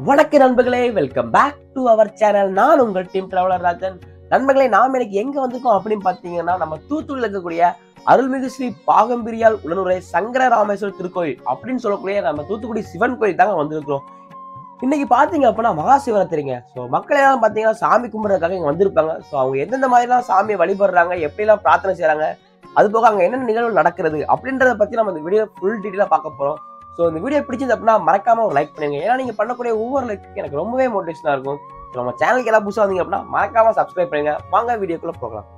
வணக்க நண்பர்களே welcome back to our channel நான் உங்கள் டீம் டிராவலர் ராஜன் நண்பர்களே நாம் எனக்கு எங்க வந்திருக்கோம் அப்படின்னு பார்த்தீங்கன்னா நம்ம தூத்துக்குடியில் இருக்கக்கூடிய அருள்மிகு ஸ்ரீ பாகம்பிரியால் உடனுரை சங்கர ராமேஸ்வரர் திருக்கோயில் அப்படின்னு சொல்லக்கூடிய நம்ம தூத்துக்குடி சிவன் கோயில் தாங்க வந்திருக்கிறோம் இன்னைக்கு பார்த்தீங்க அப்படின்னா மகா சிவராத்திரிங்க ஸோ மக்கள் எல்லாம் பார்த்தீங்கன்னா சாமி கும்பிட்றதுக்காக இங்கே வந்திருப்பாங்க ஸோ அவங்க எந்தெந்த மாதிரிலாம் சாமியை வழிபடுறாங்க எப்படிலாம் பிரார்த்தனை செய்கிறாங்க அது போக அங்கே என்னென்ன நிகழ்வு நடக்கிறது அப்படின்றத பற்றி நம்ம இந்த வீடியோ ஃபுல் டீட்டெயிலாக பார்க்க போகிறோம் ஸோ இந்த வீடியோ பிடிச்சது அப்படின்னா மறக்காம ஒரு லைக் பண்ணுங்க ஏன்னா நீங்க பண்ணக்கூடிய ஒவ்வொரு லைக்கு எனக்கு ரொம்பவே மோட்டிவேஷனா இருக்கும் So, நம்ம சேனலுக்கு எல்லாம் புதுசாக வந்தீங்க அப்படின்னா மறக்காம சப்ஸ்கிரைப் பண்ணுங்க வாங்க வீடியோக்குள்ள போகலாம்